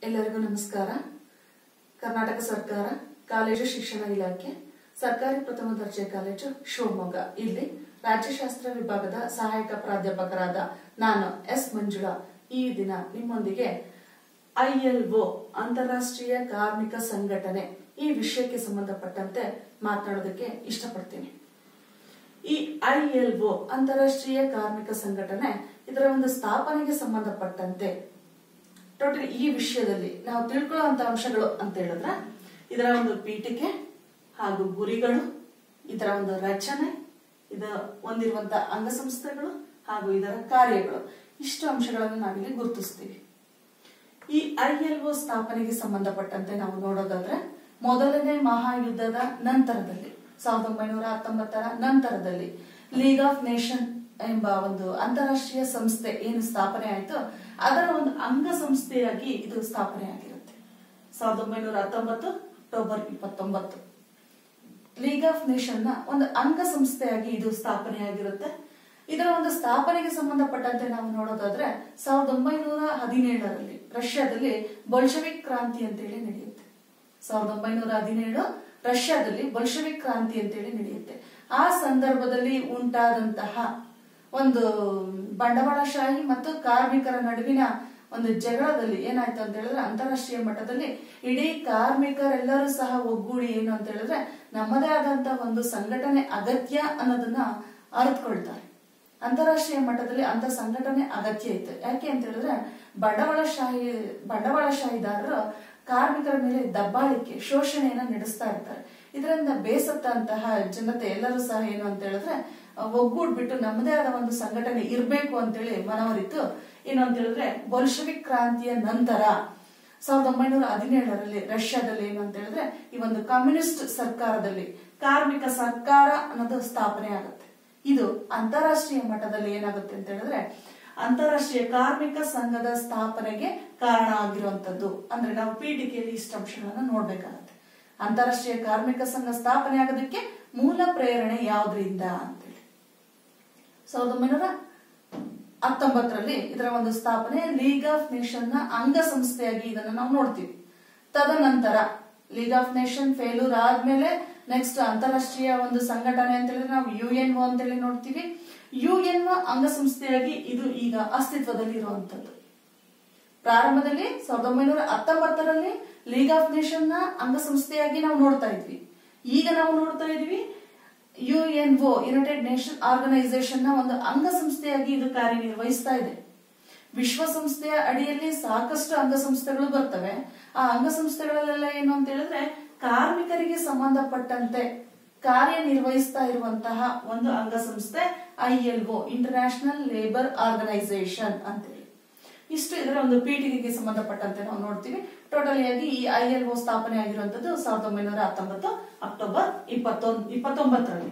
ಎಲ್ಲರಿಗೂ ನಮಸ್ಕಾರ ಕರ್ನಾಟಕ ಸರ್ಕಾರ ಕಾಲೇಜು ಶಿಕ್ಷಣ ಇಲಾಖೆ ಸರ್ಕಾರಿ ಪ್ರಥಮ ದರ್ಜೆ ಕಾಲೇಜು ಶಿವಮೊಗ್ಗ ಇಲ್ಲಿ ರಾಜ್ಯಶಾಸ್ತ್ರ ವಿಭಾಗದ ಸಹಾಯಕ ಪ್ರಾಧ್ಯಾಪಕರಾದ ನಾನು ಎಸ್ ಮಂಜುಳಾ ಈ ದಿನ ನಿಮ್ಮೊಂದಿಗೆ ಐಎಲ್ಒ ಅಂತಾರಾಷ್ಟ್ರೀಯ ಕಾರ್ಮಿಕ ಸಂಘಟನೆ ಈ ವಿಷಯಕ್ಕೆ ಸಂಬಂಧಪಟ್ಟಂತೆ ಮಾತನಾಡೋದಕ್ಕೆ ಇಷ್ಟಪಡ್ತೀನಿ ಈ ಐಎಲ್ಒ ಅಂತಾರಾಷ್ಟ್ರೀಯ ಕಾರ್ಮಿಕ ಸಂಘಟನೆ ಇದರ ಒಂದು ಸ್ಥಾಪನೆಗೆ ಸಂಬಂಧಪಟ್ಟಂತೆ ಟೋಟಲ್ ಈ ವಿಷಯದಲ್ಲಿ ನಾವು ತಿಳ್ಕೊಳ್ಳುವಂತ ಅಂಶಗಳು ಅಂತ ಹೇಳಿದ್ರೆ ಇದರ ಒಂದು ಪೀಠಿಕೆ ಹಾಗೂ ಗುರಿಗಳು ಇದರ ಒಂದು ರಚನೆ ಇದರ ಹೊಂದಿರುವಂತ ಅಂಗಸಂಸ್ಥೆಗಳು ಹಾಗೂ ಇದರ ಕಾರ್ಯಗಳು ಇಷ್ಟು ಅಂಶಗಳನ್ನು ನಾವಿಲ್ಲಿ ಗುರುತಿಸ್ತೀವಿ ಈ ಐಎಲ್ಒ ಸ್ಥಾಪನೆಗೆ ಸಂಬಂಧಪಟ್ಟಂತೆ ನಾವು ನೋಡೋದಾದ್ರೆ ಮೊದಲನೇ ಮಹಾಯುದ್ಧದ ನಂತರದಲ್ಲಿ ಸಾವಿರದ ಒಂಬೈನೂರ ಹತ್ತೊಂಬತ್ತರ ನಂತರದಲ್ಲಿ ಲೀಗ್ ಆಫ್ ನೇಷನ್ ಎಂಬ ಒಂದು ಅಂತಾರಾಷ್ಟ್ರೀಯ ಸಂಸ್ಥೆ ಏನು ಸ್ಥಾಪನೆ ಆಯಿತು ಅದರ ಒಂದು ಅಂಗ ಸಂಸ್ಥೆಯಾಗಿ ಇದು ಸ್ಥಾಪನೆ ಆಗಿರುತ್ತೆ ಸಾವಿರದ ಒಂಬೈನೂರ ಹತ್ತೊಂಬತ್ತು ಅಕ್ಟೋಬರ್ ಇಪ್ಪತ್ತೊಂಬತ್ತು ಲೀಗ್ ಆಫ್ ನೇಷನ್ ನ ಒಂದು ಅಂಗ ಸಂಸ್ಥೆಯಾಗಿ ಇದು ಸ್ಥಾಪನೆಯಾಗಿರುತ್ತೆ ಇದರ ಒಂದು ಸ್ಥಾಪನೆಗೆ ಸಂಬಂಧಪಟ್ಟಂತೆ ನಾವು ನೋಡೋದಾದ್ರೆ ಸಾವಿರದ ಒಂಬೈನೂರ ಹದಿನೇಳರಲ್ಲಿ ರಷ್ಯಾದಲ್ಲಿ ಬೊಲ್ಶವಿಕ್ ಕ್ರಾಂತಿ ಅಂತೇಳಿ ನಡೆಯುತ್ತೆ ಸಾವಿರದ ಒಂಬೈನೂರ ಹದಿನೇಳು ರಷ್ಯಾದಲ್ಲಿ ಬೊಲ್ಶವಿಕ್ ಕ್ರಾಂತಿ ಅಂತೇಳಿ ನಡೆಯುತ್ತೆ ಆ ಸಂದರ್ಭದಲ್ಲಿ ಉಂಟಾದಂತಹ ಒಂದು ಬಂಡವಾಳಶಾಹಿ ಮತ್ತು ಕಾರ್ಮಿಕರ ನಡುವಿನ ಒಂದು ಜಗಳದಲ್ಲಿ ಏನಾಯ್ತು ಅಂತ ಹೇಳಿದ್ರೆ ಅಂತಾರಾಷ್ಟ್ರೀಯ ಮಟ್ಟದಲ್ಲಿ ಇಡೀ ಕಾರ್ಮಿಕರೆಲ್ಲರೂ ಸಹ ಒಗ್ಗೂಡಿ ಏನು ಅಂತ ಹೇಳಿದ್ರೆ ನಮ್ಮದೇ ಆದಂತ ಒಂದು ಸಂಘಟನೆ ಅಗತ್ಯ ಅನ್ನೋದನ್ನ ಅರಿತುಕೊಳ್ತಾರೆ ಅಂತಾರಾಷ್ಟ್ರೀಯ ಮಟ್ಟದಲ್ಲಿ ಅಂತ ಸಂಘಟನೆ ಅಗತ್ಯ ಇತ್ತು ಯಾಕೆ ಅಂತ ಹೇಳಿದ್ರೆ ಬಂಡವಾಳಶಾಹಿ ಬಂಡವಾಳಶಾಹಿದಾರರು ಕಾರ್ಮಿಕರ ಮೇಲೆ ದಬ್ಬಾಳಿಕೆ ಶೋಷಣೆಯನ್ನ ನಡೆಸ್ತಾ ಇರ್ತಾರೆ ಇದರಿಂದ ಬೇಸತ್ತಂತಹ ಜನತೆ ಎಲ್ಲರೂ ಸಹ ಏನು ಅಂತ ಹೇಳಿದ್ರೆ ಒಗ್ಗೂಡ್ಬಿಟ್ಟು ನಮ್ಮದೇ ಆದ ಒಂದು ಸಂಘಟನೆ ಇರಬೇಕು ಅಂತೇಳಿ ಮನವರಿತು ಏನು ಅಂತ ಹೇಳಿದ್ರೆ ಬೊಲ್ಶವಿಕ್ ಕ್ರಾಂತಿಯ ನಂತರ ಸಾವಿರದ ಒಂಬೈನೂರ ಹದಿನೇಳರಲ್ಲಿ ರಷ್ಯಾದಲ್ಲಿ ಏನು ಅಂತ ಹೇಳಿದ್ರೆ ಈ ಒಂದು ಕಮ್ಯುನಿಸ್ಟ್ ಸರ್ಕಾರದಲ್ಲಿ ಕಾರ್ಮಿಕ ಸರ್ಕಾರ ಅನ್ನೋದು ಸ್ಥಾಪನೆ ಆಗುತ್ತೆ ಇದು ಅಂತಾರಾಷ್ಟ್ರೀಯ ಮಟ್ಟದಲ್ಲಿ ಏನಾಗುತ್ತೆ ಅಂತ ಹೇಳಿದ್ರೆ ಅಂತಾರಾಷ್ಟ್ರೀಯ ಕಾರ್ಮಿಕ ಸಂಘದ ಸ್ಥಾಪನೆಗೆ ಕಾರಣ ಆಗಿರುವಂತದ್ದು ಅಂದ್ರೆ ನಾವು ಪೀಠಿಕೆಯಲ್ಲಿ ಇಷ್ಟ ಅಂಶಗಳನ್ನ ನೋಡ್ಬೇಕಾಗತ್ತೆ ಅಂತಾರಾಷ್ಟ್ರೀಯ ಕಾರ್ಮಿಕ ಸಂಘ ಸ್ಥಾಪನೆ ಆಗೋದಕ್ಕೆ ಮೂಲ ಪ್ರೇರಣೆ ಯಾವ್ದ್ರಿಂದ ಅಂತೇಳಿ ಸಾವಿರದ ಒಂಬೈನೂರ ಹತ್ತೊಂಬತ್ತರಲ್ಲಿ ಇದರ ಒಂದು ಸ್ಥಾಪನೆ ಲೀಗ್ ಆಫ್ ನೇಷನ್ ನ ಅಂಗ ಸಂಸ್ಥೆಯಾಗಿ ಇದನ್ನ ನಾವು ನೋಡ್ತೀವಿ ತದನಂತರ ಲೀಗ್ ಆಫ್ ನೇಷನ್ ಫೇಲ್ಯೂರ್ ಆದ್ಮೇಲೆ ನೆಕ್ಸ್ಟ್ ಅಂತಾರಾಷ್ಟ್ರೀಯ ಒಂದು ಸಂಘಟನೆ ಅಂತ ಹೇಳಿದ್ರೆ ನಾವು ಯು ಎನ್ ಒ ಅಂತೇಳಿ ನೋಡ್ತೀವಿ ಯು ಎನ್ ಒ ಅಂಗಸಂಸ್ಥೆಯಾಗಿ ಇದು ಈಗ ಅಸ್ತಿತ್ವದಲ್ಲಿ ಇರುವಂತದ್ದು ಪ್ರಾರಂಭದಲ್ಲಿ ಸಾವಿರದ ಒಂಬೈನೂರ ಹತ್ತೊಂಬತ್ತರಲ್ಲಿ ಲೀಗ್ ಆಫ್ ನೇಷನ್ ನ ಅಂಗಸಂಸ್ಥೆಯಾಗಿ ನಾವು ನೋಡ್ತಾ ಇದ್ವಿ ಈಗ ನಾವು ನೋಡ್ತಾ ಇದೀವಿ U N O United Nation organisation ನ ಒಂದು ಅಂಗಸಂಸ್ಥೆಯಾಗಿ ಇದು ಕಾರ್ಯನಿರ್ವಹಿಸ್ತಾ ಇದೆ ವಿಶ್ವಸಂಸ್ಥೆಯ ಅಡಿಯಲ್ಲಿ ಸಾಕಷ್ಟು ಅಂಗಸಂಸ್ಥೆಗಳು ಬರ್ತವೆ ಆ ಅಂಗಸಂಸ್ಥೆಗಳಲ್ಲೆಲ್ಲ ಏನು ಅಂತ ಹೇಳಿದ್ರೆ ಕಾರ್ಮಿಕರಿಗೆ ಸಂಬಂಧಪಟ್ಟಂತೆ ಕಾರ್ಯನಿರ್ವಹಿಸ್ತಾ ಇರುವಂತಹ ಒಂದು ಅಂಗಸಂಸ್ಥೆ ಐಎಲ್ಒ ಇಂಟರ್ನ್ಯಾಷನಲ್ ಲೇಬರ್ ಆರ್ಗನೈಸೇಷನ್ ಅಂತೇಳಿ ಇಷ್ಟು ಇದರ ಒಂದು ಪೀಠಿಕೆಗೆ ಸಂಬಂಧಪಟ್ಟಂತೆ ನಾವು ನೋಡ್ತೀವಿ ಟೋಟಲಿ ಆಗಿ ಈ ಐಎಲ್ಒ ಸ್ಥಾಪನೆ ಆಗಿರುವಂತದ್ದು ಸಾವಿರದ ಒಂಬೈನೂರ ಹತ್ತೊಂಬತ್ತು ಅಕ್ಟೋಬರ್ ಇಪ್ಪತ್ತೊಂದು ಇಪ್ಪತ್ತೊಂಬತ್ತರಲ್ಲಿ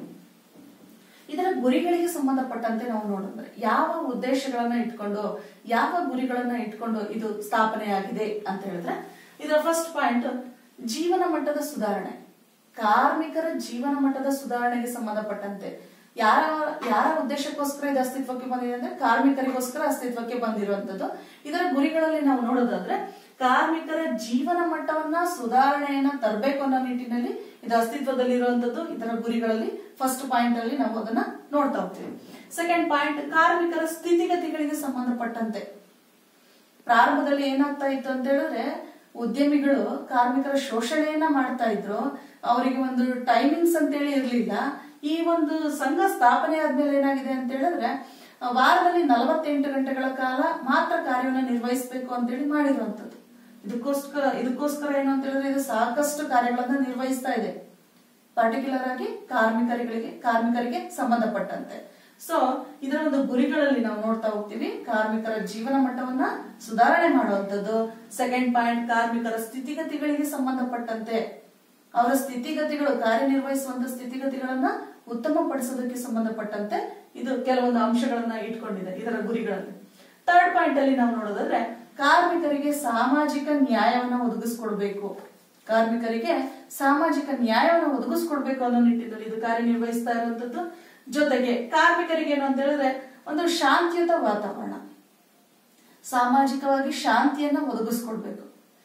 ಇದರ ಗುರಿಗಳಿಗೆ ಸಂಬಂಧಪಟ್ಟಂತೆ ನಾವು ನೋಡಿದ್ರೆ ಯಾವ ಉದ್ದೇಶಗಳನ್ನ ಇಟ್ಕೊಂಡು ಯಾವ ಗುರಿಗಳನ್ನ ಇಟ್ಕೊಂಡು ಇದು ಸ್ಥಾಪನೆಯಾಗಿದೆ ಅಂತ ಹೇಳಿದ್ರೆ ಇದರ ಫಸ್ಟ್ ಪಾಯಿಂಟ್ ಜೀವನ ಮಟ್ಟದ ಸುಧಾರಣೆ ಕಾರ್ಮಿಕರ ಜೀವನ ಮಟ್ಟದ ಸುಧಾರಣೆಗೆ ಸಂಬಂಧಪಟ್ಟಂತೆ ಯಾರ ಯಾರ ಉದ್ದೇಶಕ್ಕೋಸ್ಕರ ಇದು ಅಸ್ತಿತ್ವಕ್ಕೆ ಬಂದಿದೆ ಅಂದ್ರೆ ಕಾರ್ಮಿಕರಿಗೋಸ್ಕರ ಅಸ್ತಿತ್ವಕ್ಕೆ ಬಂದಿರುವಂತದ್ದು ಇದರ ಗುರಿಗಳಲ್ಲಿ ನಾವು ನೋಡೋದಾದ್ರೆ ಕಾರ್ಮಿಕರ ಜೀವನ ಮಟ್ಟವನ್ನ ಸುಧಾರಣೆಯನ್ನ ತರಬೇಕು ಅನ್ನೋ ನಿಟ್ಟಿನಲ್ಲಿ ಇದು ಅಸ್ತಿತ್ವದಲ್ಲಿರುವಂತದ್ದು ಇದರ ಗುರಿಗಳಲ್ಲಿ ಫಸ್ಟ್ ಪಾಯಿಂಟ್ ಅಲ್ಲಿ ನಾವು ಅದನ್ನ ನೋಡ್ತಾ ಹೋಗ್ತೀವಿ ಸೆಕೆಂಡ್ ಪಾಯಿಂಟ್ ಕಾರ್ಮಿಕರ ಸ್ಥಿತಿಗತಿಗಳಿಗೆ ಸಂಬಂಧಪಟ್ಟಂತೆ ಪ್ರಾರಂಭದಲ್ಲಿ ಏನಾಗ್ತಾ ಇತ್ತು ಅಂತ ಹೇಳಿದ್ರೆ ಉದ್ಯಮಿಗಳು ಕಾರ್ಮಿಕರ ಶೋಷಣೆಯನ್ನ ಮಾಡ್ತಾ ಇದ್ರು ಅವರಿಗೆ ಒಂದು ಟೈಮಿಂಗ್ಸ್ ಅಂತೇಳಿ ಇರ್ಲಿಲ್ಲ ಈ ಒಂದು ಸಂಘ ಸ್ಥಾಪನೆ ಆದ್ಮೇಲೆ ಏನಾಗಿದೆ ಅಂತ ಹೇಳಿದ್ರೆ ವಾರದಲ್ಲಿ ನಲವತ್ತೆಂಟು ಗಂಟೆಗಳ ಕಾಲ ಮಾತ್ರ ಕಾರ್ಯವನ್ನು ನಿರ್ವಹಿಸಬೇಕು ಅಂತೇಳಿ ಮಾಡಿರುವಂತದ್ದು ಇದಕ್ಕೋಸ್ಕರ ಇದಕ್ಕೋಸ್ಕರ ಏನು ಅಂತ ಹೇಳಿದ್ರೆ ಇದು ಸಾಕಷ್ಟು ಕಾರ್ಯಗಳನ್ನ ನಿರ್ವಹಿಸ್ತಾ ಇದೆ ಪರ್ಟಿಕ್ಯುಲರ್ ಆಗಿ ಕಾರ್ಮಿಕರಿಗೆ ಕಾರ್ಮಿಕರಿಗೆ ಸಂಬಂಧಪಟ್ಟಂತೆ ಸೊ ಇದರ ಒಂದು ಗುರಿಗಳಲ್ಲಿ ನಾವು ನೋಡ್ತಾ ಹೋಗ್ತೀವಿ ಕಾರ್ಮಿಕರ ಜೀವನ ಮಟ್ಟವನ್ನ ಸುಧಾರಣೆ ಮಾಡುವಂತದ್ದು ಸೆಕೆಂಡ್ ಪಾಯಿಂಟ್ ಕಾರ್ಮಿಕರ ಸ್ಥಿತಿಗತಿಗಳಿಗೆ ಸಂಬಂಧಪಟ್ಟಂತೆ ಅವರ ಸ್ಥಿತಿಗತಿಗಳು ಕಾರ್ಯನಿರ್ವಹಿಸುವಂತ ಸ್ಥಿತಿಗತಿಗಳನ್ನ ಉತ್ತಮಪಡಿಸೋದಕ್ಕೆ ಸಂಬಂಧಪಟ್ಟಂತೆ ಇದು ಕೆಲವೊಂದು ಅಂಶಗಳನ್ನ ಇಟ್ಕೊಂಡಿದೆ ಇದರ ಗುರಿಗಳಲ್ಲಿ ಥರ್ಡ್ ಪಾಯಿಂಟ್ ಅಲ್ಲಿ ನಾವು ನೋಡೋದಾದ್ರೆ ಕಾರ್ಮಿಕರಿಗೆ ಸಾಮಾಜಿಕ ನ್ಯಾಯವನ್ನ ಒದಗಿಸ್ಕೊಡ್ಬೇಕು ಕಾರ್ಮಿಕರಿಗೆ ಸಾಮಾಜಿಕ ನ್ಯಾಯವನ್ನು ಒದಗಿಸ್ಕೊಡ್ಬೇಕು ಅನ್ನೋ ನಿಟ್ಟಿನಲ್ಲಿ ಇದು ಕಾರ್ಯನಿರ್ವಹಿಸ್ತಾ ಇರುವಂತದ್ದು ಜೊತೆಗೆ ಕಾರ್ಮಿಕರಿಗೆ ಏನು ಅಂತ ಹೇಳಿದ್ರೆ ಒಂದು ಶಾಂತಿಯುತ ವಾತಾವರಣ ಸಾಮಾಜಿಕವಾಗಿ ಶಾಂತಿಯನ್ನ ಒದಗಿಸ್ಕೊಡ್ಬೇಕು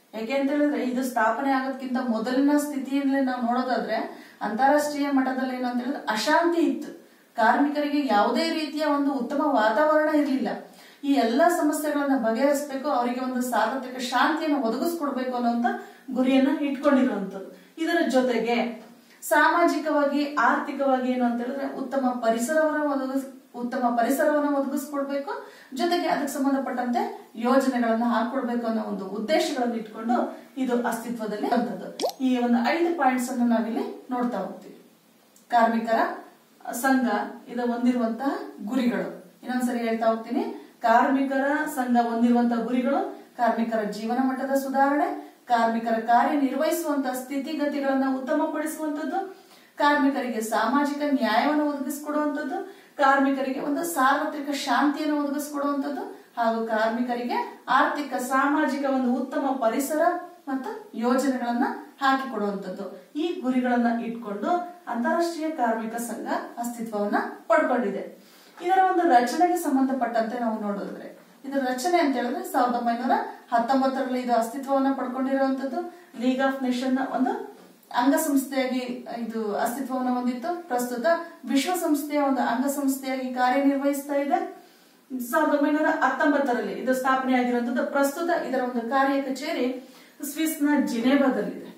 ಯಾಕೆ ಅಂತ ಹೇಳಿದ್ರೆ ಇದು ಸ್ಥಾಪನೆ ಆಗೋದಕ್ಕಿಂತ ಮೊದಲಿನ ಸ್ಥಿತಿಯಲ್ಲಿ ನಾವು ನೋಡೋದಾದ್ರೆ ಅಂತಾರಾಷ್ಟ್ರೀಯ ಮಟ್ಟದಲ್ಲಿ ಏನು ಅಂತ ಹೇಳಿದ್ರೆ ಅಶಾಂತಿ ಇತ್ತು ಕಾರ್ಮಿಕರಿಗೆ ಯಾವುದೇ ರೀತಿಯ ಒಂದು ಉತ್ತಮ ವಾತಾವರಣ ಇರಲಿಲ್ಲ ಈ ಎಲ್ಲಾ ಸಮಸ್ಯೆಗಳನ್ನ ಬಗೆಹರಿಸಬೇಕು ಅವರಿಗೆ ಒಂದು ಸಾರ್ವತ್ರಿಕ ಶಾಂತಿಯನ್ನು ಒದಗಿಸ್ಕೊಡ್ಬೇಕು ಅನ್ನೋಂತ ಗುರಿಯನ್ನ ಇಟ್ಕೊಂಡಿರುವಂತದ್ದು ಇದರ ಜೊತೆಗೆ ಸಾಮಾಜಿಕವಾಗಿ ಆರ್ಥಿಕವಾಗಿ ಏನು ಅಂತ ಹೇಳಿದ್ರೆ ಉತ್ತಮ ಪರಿಸರವನ್ನ ಒದಗಿಸ್ ಉತ್ತಮ ಪರಿಸರವನ್ನ ಒದಗಿಸ್ಕೊಡ್ಬೇಕು ಜೊತೆಗೆ ಅದಕ್ಕೆ ಸಂಬಂಧಪಟ್ಟಂತೆ ಯೋಜನೆಗಳನ್ನ ಹಾಕೊಡ್ಬೇಕು ಅನ್ನೋ ಒಂದು ಉದ್ದೇಶಗಳನ್ನು ಇಟ್ಕೊಂಡು ಇದು ಅಸ್ತಿತ್ವದಲ್ಲಿ ಬಂದದ್ದು ಈ ಒಂದು ಐದು ಪಾಯಿಂಟ್ಸ್ ಅನ್ನು ನಾವಿಲ್ಲಿ ನೋಡ್ತಾ ಹೋಗ್ತೀವಿ ಕಾರ್ಮಿಕರ ಸಂಘ ಇದು ಹೊಂದಿರುವಂತಹ ಗುರಿಗಳು ಇನ್ನೊಂದ್ಸರಿ ಹೇಳ್ತಾ ಹೋಗ್ತೀನಿ ಕಾರ್ಮಿಕರ ಸಂಘ ಹೊಂದಿರುವಂತಹ ಗುರಿಗಳು ಕಾರ್ಮಿಕರ ಜೀವನ ಮಟ್ಟದ ಸುಧಾರಣೆ ಕಾರ್ಮಿಕರ ಕಾರ್ಯ ನಿರ್ವಹಿಸುವಂತಹ ಸ್ಥಿತಿಗತಿಗಳನ್ನ ಉತ್ತಮಪಡಿಸುವಂತದ್ದು ಕಾರ್ಮಿಕರಿಗೆ ಸಾಮಾಜಿಕ ನ್ಯಾಯವನ್ನು ಒದಗಿಸಿಕೊಡುವಂತದ್ದು ಕಾರ್ಮಿಕರಿಗೆ ಒಂದು ಸಾರ್ವತ್ರಿಕ ಶಾಂತಿಯನ್ನು ಒದಗಿಸಿಕೊಡುವಂತದ್ದು ಹಾಗೂ ಕಾರ್ಮಿಕರಿಗೆ ಆರ್ಥಿಕ ಸಾಮಾಜಿಕ ಒಂದು ಉತ್ತಮ ಪರಿಸರ ಮತ್ತು ಯೋಜನೆಗಳನ್ನ ಹಾಕಿಕೊಡುವಂತದ್ದು ಈ ಗುರಿಗಳನ್ನ ಇಟ್ಕೊಂಡು ಅಂತಾರಾಷ್ಟ್ರೀಯ ಕಾರ್ಮಿಕ ಸಂಘ ಅಸ್ತಿತ್ವವನ್ನ ಪಡ್ಕೊಂಡಿದೆ ಇದರ ಒಂದು ರಚನೆಗೆ ಸಂಬಂಧಪಟ್ಟಂತೆ ನಾವು ನೋಡಿದ್ರೆ ಇದರ ರಚನೆ ಅಂತ ಹೇಳಿದ್ರೆ ಸಾವಿರದ ಒಂಬೈನೂರ ಹತ್ತೊಂಬತ್ತರಲ್ಲಿ ಇದು ಅಸ್ತಿತ್ವವನ್ನ ಪಡ್ಕೊಂಡಿರುವಂತದ್ದು ಲೀಗ್ ಆಫ್ ನೇಷನ್ ನ ಒಂದು ಅಂಗಸಂಸ್ಥೆಯಾಗಿ ಇದು ಅಸ್ತಿತ್ವವನ್ನು ಹೊಂದಿತ್ತು ಪ್ರಸ್ತುತ ವಿಶ್ವಸಂಸ್ಥೆಯ ಒಂದು ಅಂಗಸಂಸ್ಥೆಯಾಗಿ ಕಾರ್ಯನಿರ್ವಹಿಸ್ತಾ ಇದೆ ಸಾವಿರದ ಒಂಬೈನೂರ ಹತ್ತೊಂಬತ್ತರಲ್ಲಿ ಇದು ಸ್ಥಾಪನೆ ಆಗಿರುವಂತದ್ದು ಪ್ರಸ್ತುತ ಇದರ ಒಂದು ಕಾರ್ಯ ಕಚೇರಿ ಸ್ವಿಸ್ನ ಜಿನೇವಾದಲ್ಲಿದೆ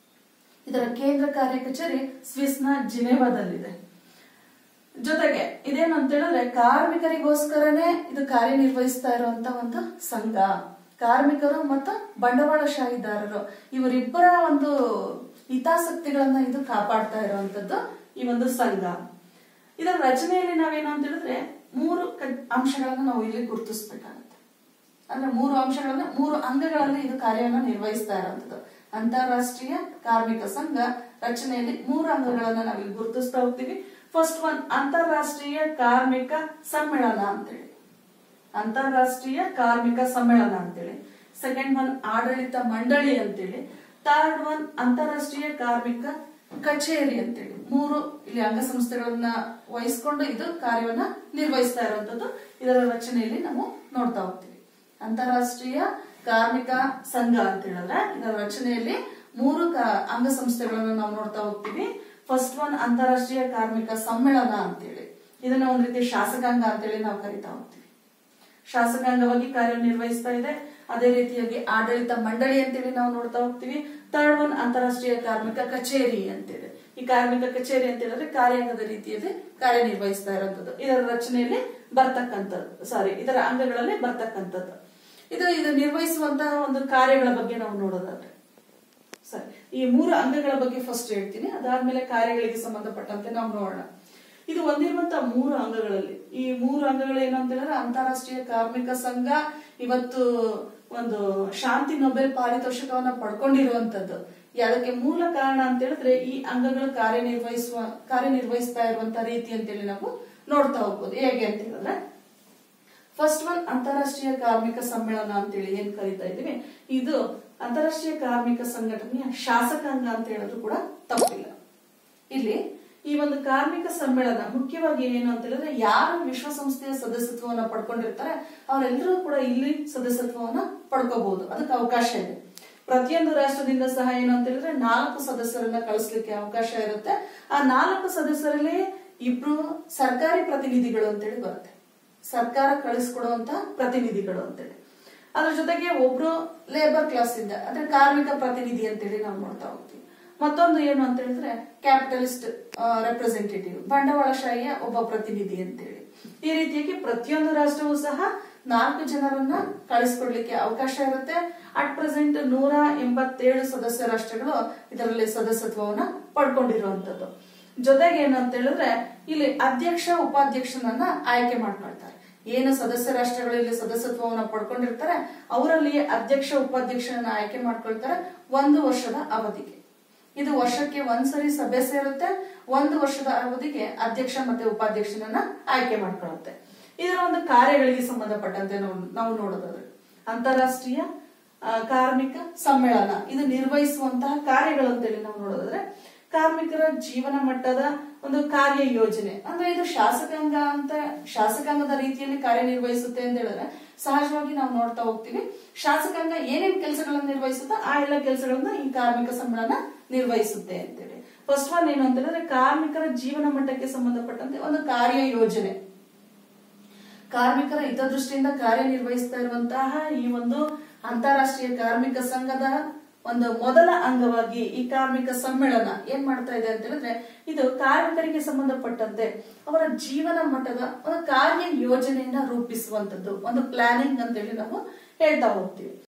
ಇದರ ಕೇಂದ್ರ ಕಾರ್ಯ ಕಚೇರಿ ಸ್ವಿಸ್ನ ಜಿನೇವಾದಲ್ಲಿದೆ ಜೊತೆಗೆ ಇದೇನು ಅಂತ ಹೇಳಿದ್ರೆ ಕಾರ್ಮಿಕರಿಗೋಸ್ಕರನೇ ಇದು ಕಾರ್ಯನಿರ್ವಹಿಸ್ತಾ ಇರುವಂತ ಒಂದು ಸಂಘ ಕಾರ್ಮಿಕರು ಮತ್ತು ಬಂಡವಾಳಶಾಹಿದಾರರು ಇವರಿಬ್ಬರ ಒಂದು ಹಿತಾಸಕ್ತಿಗಳನ್ನ ಇದು ಕಾಪಾಡ್ತಾ ಇರುವಂತದ್ದು ಈ ಒಂದು ಸಂಘ ಇದರ ರಚನೆಯಲ್ಲಿ ನಾವೇನು ಅಂತ ಹೇಳಿದ್ರೆ ಮೂರು ಕ- ಅಂಶಗಳನ್ನ ನಾವು ಇಲ್ಲಿ ಗುರುತಿಸ್ಬೇಕಾಗತ್ತೆ ಅಂದ್ರೆ ಮೂರು ಅಂಶಗಳನ್ನ ಮೂರು ಅಂಗಗಳಲ್ಲಿ ಇದು ಕಾರ್ಯವನ್ನು ನಿರ್ವಹಿಸ್ತಾ ಇರುವಂತದ್ದು ಅಂತಾರಾಷ್ಟ್ರೀಯ ಕಾರ್ಮಿಕ ಸಂಘ ರಚನೆಯಲ್ಲಿ ಮೂರು ಅಂಗಗಳನ್ನ ನಾವಿಲ್ಲಿ ಗುರುತಿಸ್ತಾ ಹೋಗ್ತೀವಿ ಫಸ್ಟ್ ಒನ್ ಅಂತಾರಾಷ್ಟ್ರೀಯ ಕಾರ್ಮಿಕ ಸಮ್ಮೇಳನ ಅಂತೇಳಿ ಅಂತಾರಾಷ್ಟ್ರೀಯ ಕಾರ್ಮಿಕ ಸಮ್ಮೇಳನ ಅಂತೇಳಿ ಸೆಕೆಂಡ್ ಒನ್ ಆಡಳಿತ ಮಂಡಳಿ ಅಂತೇಳಿ ಥರ್ಡ್ ಒನ್ ಅಂತಾರಾಷ್ಟ್ರೀಯ ಕಾರ್ಮಿಕ ಕಚೇರಿ ಅಂತೇಳಿ ಮೂರು ಇಲ್ಲಿ ಅಂಗಸಂಸ್ಥೆಗಳನ್ನ ವಹಿಸ್ಕೊಂಡು ಇದು ಕಾರ್ಯವನ್ನ ನಿರ್ವಹಿಸ್ತಾ ಇರುವಂತದ್ದು ಇದರ ರಚನೆಯಲ್ಲಿ ನಾವು ನೋಡ್ತಾ ಹೋಗ್ತೀವಿ ಅಂತಾರಾಷ್ಟ್ರೀಯ ಕಾರ್ಮಿಕ ಸಂಘ ಅಂತ ಹೇಳಿದ್ರೆ ಇದರ ರಚನೆಯಲ್ಲಿ ಮೂರು ಕ- ಅಂಗಸಂಸ್ಥೆಗಳನ್ನು ನಾವು ನೋಡ್ತಾ ಹೋಗ್ತೀವಿ ಫಸ್ಟ್ ಒನ್ ಅಂತಾರಾಷ್ಟ್ರೀಯ ಕಾರ್ಮಿಕ ಸಮ್ಮೇಳನ ಅಂತೇಳಿ ಇದನ್ನ ಒಂದ್ ರೀತಿ ಶಾಸಕಾಂಗ ಅಂತೇಳಿ ನಾವು ಕರಿತಾ ಹೋಗ್ತೀವಿ ಶಾಸಕಾಂಗವಾಗಿ ಕಾರ್ಯನಿರ್ವಹಿಸ್ತಾ ಇದೆ ಅದೇ ರೀತಿಯಾಗಿ ಆಡಳಿತ ಮಂಡಳಿ ಅಂತೇಳಿ ನಾವು ನೋಡ್ತಾ ಹೋಗ್ತೀವಿ ಥರ್ಡ್ ಒನ್ ಅಂತಾರಾಷ್ಟ್ರೀಯ ಕಾರ್ಮಿಕ ಕಚೇರಿ ಅಂತೇಳಿ ಈ ಕಾರ್ಮಿಕ ಕಚೇರಿ ಅಂತ ಹೇಳಿದ್ರೆ ಕಾರ್ಯಾಂಗದ ರೀತಿಯಲ್ಲಿ ಕಾರ್ಯನಿರ್ವಹಿಸ್ತಾ ಇರುವಂತದ್ದು ಇದರ ರಚನೆಯಲ್ಲಿ ಬರ್ತಕ್ಕಂಥದ್ದು ಸಾರಿ ಇದರ ಅಂಗಗಳಲ್ಲಿ ಬರ್ತಕ್ಕಂಥದ್ದು ಇದು ಇದು ನಿರ್ವಹಿಸುವಂತಹ ಒಂದು ಕಾರ್ಯಗಳ ಬಗ್ಗೆ ನಾವು ನೋಡೋದಾದ್ರೆ ಸರಿ ಈ ಮೂರು ಅಂಗಗಳ ಬಗ್ಗೆ ಫಸ್ಟ್ ಹೇಳ್ತೀನಿ ಅದಾದ್ಮೇಲೆ ಕಾರ್ಯಗಳಿಗೆ ಸಂಬಂಧಪಟ್ಟಂತೆ ನಾವು ನೋಡೋಣ ಇದು ಹೊಂದಿರುವಂತಹ ಮೂರು ಅಂಗಗಳಲ್ಲಿ ಈ ಮೂರು ಅಂಗಗಳು ಏನು ಅಂತ ಹೇಳಿದ್ರೆ ಅಂತಾರಾಷ್ಟ್ರೀಯ ಕಾರ್ಮಿಕ ಸಂಘ ಇವತ್ತು ಒಂದು ಶಾಂತಿ ನೊಬೆಲ್ ಪಾರಿತೋಷಕವನ್ನ ಪಡ್ಕೊಂಡಿರುವಂತದ್ದು ಅದಕ್ಕೆ ಮೂಲ ಕಾರಣ ಅಂತ ಹೇಳಿದ್ರೆ ಈ ಅಂಗಗಳು ಕಾರ್ಯನಿರ್ವಹಿಸುವ ಕಾರ್ಯನಿರ್ವಹಿಸ್ತಾ ಇರುವಂತ ರೀತಿ ಅಂತೇಳಿ ನಾವು ನೋಡ್ತಾ ಹೋಗ್ಬೋದು ಹೇಗೆ ಅಂತ ಹೇಳಿದ್ರೆ ಫಸ್ಟ್ ಒನ್ ಅಂತಾರಾಷ್ಟ್ರೀಯ ಕಾರ್ಮಿಕ ಸಮ್ಮೇಳನ ಅಂತೇಳಿ ಏನ್ ಕರಿತಾ ಇದೀವಿ ಇದು ಅಂತಾರಾಷ್ಟ್ರೀಯ ಕಾರ್ಮಿಕ ಸಂಘಟನೆಯ ಶಾಸಕಾಂಗ ಅಂತ ಹೇಳಿದ್ರು ಕೂಡ ತಪ್ಪಿಲ್ಲ ಇಲ್ಲಿ ಈ ಒಂದು ಕಾರ್ಮಿಕ ಸಮ್ಮೇಳನ ಮುಖ್ಯವಾಗಿ ಏನು ಅಂತ ಹೇಳಿದ್ರೆ ಯಾರು ವಿಶ್ವಸಂಸ್ಥೆಯ ಸದಸ್ಯತ್ವವನ್ನ ಪಡ್ಕೊಂಡಿರ್ತಾರೆ ಅವರೆಲ್ಲರೂ ಕೂಡ ಇಲ್ಲಿ ಸದಸ್ಯತ್ವವನ್ನ ಪಡ್ಕೋಬಹುದು ಅದಕ್ಕೆ ಅವಕಾಶ ಇದೆ ಪ್ರತಿಯೊಂದು ರಾಷ್ಟ್ರದಿಂದ ಸಹ ಏನು ಅಂತ ಹೇಳಿದ್ರೆ ನಾಲ್ಕು ಸದಸ್ಯರನ್ನ ಕಳಿಸ್ಲಿಕ್ಕೆ ಅವಕಾಶ ಇರುತ್ತೆ ಆ ನಾಲ್ಕು ಸದಸ್ಯರಲ್ಲಿ ಇಬ್ರು ಸರ್ಕಾರಿ ಪ್ರತಿನಿಧಿಗಳು ಅಂತೇಳಿ ಬರುತ್ತೆ ಸರ್ಕಾರ ಕಳಿಸ್ಕೊಡುವಂತ ಪ್ರತಿನಿಧಿಗಳು ಅಂತೇಳಿ ಅದ್ರ ಜೊತೆಗೆ ಒಬ್ರು ಲೇಬರ್ ಕ್ಲಾಸ್ ಇಂದ ಅಂದ್ರೆ ಕಾರ್ಮಿಕ ಪ್ರತಿನಿಧಿ ಅಂತೇಳಿ ನಾವು ನೋಡ್ತಾ ಹೋಗ್ತೀವಿ ಮತ್ತೊಂದು ಏನು ಅಂತ ಹೇಳಿದ್ರೆ ಕ್ಯಾಪಿಟಲಿಸ್ಟ್ ರೆಪ್ರೆಸೆಂಟೇಟಿವ್ ಬಂಡವಾಳಶಾಹಿಯ ಒಬ್ಬ ಪ್ರತಿನಿಧಿ ಅಂತೇಳಿ ಈ ರೀತಿಯಾಗಿ ಪ್ರತಿಯೊಂದು ರಾಷ್ಟ್ರವೂ ಸಹ ನಾಲ್ಕು ಜನರನ್ನ ಕಳಿಸ್ಕೊಡ್ಲಿಕ್ಕೆ ಅವಕಾಶ ಇರುತ್ತೆ ಅಟ್ ಪ್ರೆಸೆಂಟ್ ನೂರ ಎಂಬತ್ತೇಳು ಸದಸ್ಯ ರಾಷ್ಟ್ರಗಳು ಇದರಲ್ಲಿ ಸದಸ್ಯತ್ವವನ್ನ ಪಡ್ಕೊಂಡಿರುವಂತದ್ದು ಜೊತೆಗೆ ಏನಂತ ಹೇಳಿದ್ರೆ ಇಲ್ಲಿ ಅಧ್ಯಕ್ಷ ಉಪಾಧ್ಯಕ್ಷನನ್ನ ಆಯ್ಕೆ ಮಾಡ್ಕೊಳ್ತಾರೆ ಏನು ಸದಸ್ಯ ರಾಷ್ಟ್ರಗಳು ಇಲ್ಲಿ ಸದಸ್ಯತ್ವವನ್ನ ಪಡ್ಕೊಂಡಿರ್ತಾರೆ ಅವರಲ್ಲಿ ಅಧ್ಯಕ್ಷ ಉಪಾಧ್ಯಕ್ಷನನ್ನ ಆಯ್ಕೆ ಮಾಡ್ಕೊಳ್ತಾರೆ ಒಂದು ವರ್ಷದ ಅವಧಿಗೆ ಇದು ವರ್ಷಕ್ಕೆ ಒಂದ್ಸರಿ ಸಭೆ ಸೇರುತ್ತೆ ಒಂದು ವರ್ಷದ ಅವಧಿಗೆ ಅಧ್ಯಕ್ಷ ಮತ್ತೆ ಉಪಾಧ್ಯಕ್ಷನನ್ನ ಆಯ್ಕೆ ಮಾಡ್ಕೊಳ್ಳುತ್ತೆ ಇದರ ಒಂದು ಕಾರ್ಯಗಳಿಗೆ ಸಂಬಂಧಪಟ್ಟಂತೆ ನಾವು ನಾವು ನೋಡೋದಾದ್ರೆ ಅಂತಾರಾಷ್ಟ್ರೀಯ ಆ, ಕಾರ್ಮಿಕ ಸಮ್ಮೇಳನ ಇದು ನಿರ್ವಹಿಸುವಂತಹ ಕಾರ್ಯಗಳು ಅಂತೇಳಿ ನಾವು ನೋಡೋದಾದ್ರೆ ಕಾರ್ಮಿಕರ ಜೀವನ ಮಟ್ಟದ ಒಂದು ಕಾರ್ಯ ಯೋಜನೆ ಅಂದ್ರೆ ಇದು ಶಾಸಕಾಂಗ ಅಂತ ಶಾಸಕಾಂಗದ ರೀತಿಯಲ್ಲಿ ಕಾರ್ಯನಿರ್ವಹಿಸುತ್ತೆ ಅಂತ ಹೇಳಿದ್ರೆ ಸಹಜವಾಗಿ ನಾವು ನೋಡ್ತಾ ಹೋಗ್ತೀವಿ ಶಾಸಕಾಂಗ ಏನೇನ್ ಕೆಲಸಗಳನ್ನ ನಿರ್ವಹಿಸುತ್ತೋ ಆ ಎಲ್ಲ ಕೆಲಸಗಳನ್ನ ಈ ಕಾರ್ಮಿಕ ಸಂಬಳನ ನಿರ್ವಹಿಸುತ್ತೆ ಅಂತೇಳಿ ಫಸ್ಟ್ ಒನ್ ಏನು ಅಂತ ಹೇಳಿದ್ರೆ ಕಾರ್ಮಿಕರ ಜೀವನ ಮಟ್ಟಕ್ಕೆ ಸಂಬಂಧಪಟ್ಟಂತೆ ಒಂದು ಕಾರ್ಯ ಯೋಜನೆ ಕಾರ್ಮಿಕರ ಹಿತದೃಷ್ಟಿಯಿಂದ ಕಾರ್ಯನಿರ್ವಹಿಸ್ತಾ ಇರುವಂತಹ ಈ ಒಂದು ಅಂತಾರಾಷ್ಟ್ರೀಯ ಕಾರ್ಮಿಕ ಸಂಘದ ಒಂದು ಮೊದಲ ಅಂಗವಾಗಿ ಈ ಕಾರ್ಮಿಕ ಸಮ್ಮೇಳನ ಏನ್ ಮಾಡ್ತಾ ಇದೆ ಅಂತ ಹೇಳಿದ್ರೆ ಇದು ಕಾರ್ಮಿಕರಿಗೆ ಸಂಬಂಧಪಟ್ಟಂತೆ ಅವರ ಜೀವನ ಮಟ್ಟದ ಒಂದು ಕಾರ್ಯ ಯೋಜನೆಯನ್ನ ರೂಪಿಸುವಂತದ್ದು ಒಂದು ಪ್ಲಾನಿಂಗ್ ಅಂತೇಳಿ ನಾವು ಹೇಳ್ತಾ ಹೋಗ್ತೀವಿ